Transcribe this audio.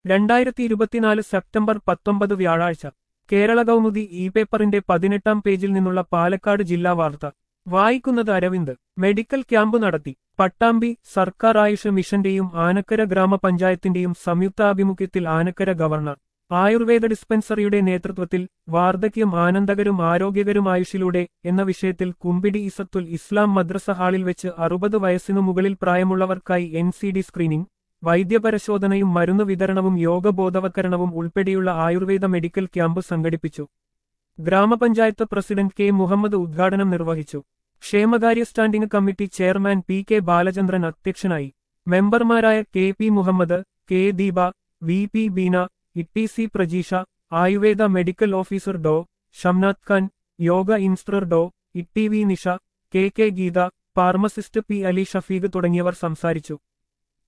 രണ്ടായിരത്തി ഇരുപത്തിനാല് സെപ്റ്റംബർ പത്തൊമ്പത് വ്യാഴാഴ്ച കേരള കൗമുദി ഇ പേപ്പറിന്റെ പതിനെട്ടാം പേജിൽ നിന്നുള്ള പാലക്കാട് ജില്ലാ വാർത്ത വായിക്കുന്നത് അരവിന്ദ് മെഡിക്കൽ ക്യാമ്പ് നടത്തി പട്ടാമ്പി സർക്കാർ ആയുഷ് മിഷന്റെയും ആനക്കര ഗ്രാമപഞ്ചായത്തിന്റെയും സംയുക്താഭിമുഖ്യത്തിൽ ആനക്കര ഗവർണർ ആയുർവേദ ഡിസ്പെൻസറിയുടെ നേതൃത്വത്തിൽ വാർദ്ധക്യം ആനന്ദകരും ആരോഗ്യകരും ആയുഷിലൂടെ എന്ന വിഷയത്തിൽ കുമ്പിടി ഇസത്തുൽ ഇസ്ലാം മദ്രസ ഹാളിൽ വെച്ച് അറുപത് വയസ്സിനു മുകളിൽ പ്രായമുള്ളവർക്കായി എൻ സി ഡി സ്ക്രീനിംഗ് വൈദ്യപരിശോധനയും മരുന്ന് വിതരണവും യോഗബോധവൽക്കരണവും ഉൾപ്പെടെയുള്ള ആയുർവേദ മെഡിക്കൽ ക്യാമ്പ് സംഘടിപ്പിച്ചു ഗ്രാമപഞ്ചായത്ത് പ്രസിഡന്റ് കെ മുഹമ്മദ് ഉദ്ഘാടനം നിർവഹിച്ചു ക്ഷേമകാര്യ standing committee chairman P K Balachandran അധ്യക്ഷനായി മെമ്പർമാരായ K P Muhammad K Deepa V P Beena Itty C Prajeesha Ayurveda medical officer Dr Shamnath Khan yoga instructor Dr Itty V Nisha K K Geetha pharmacist P Ali Shafeeq തുടങ്ങിയവർ സംസാരിച്ചു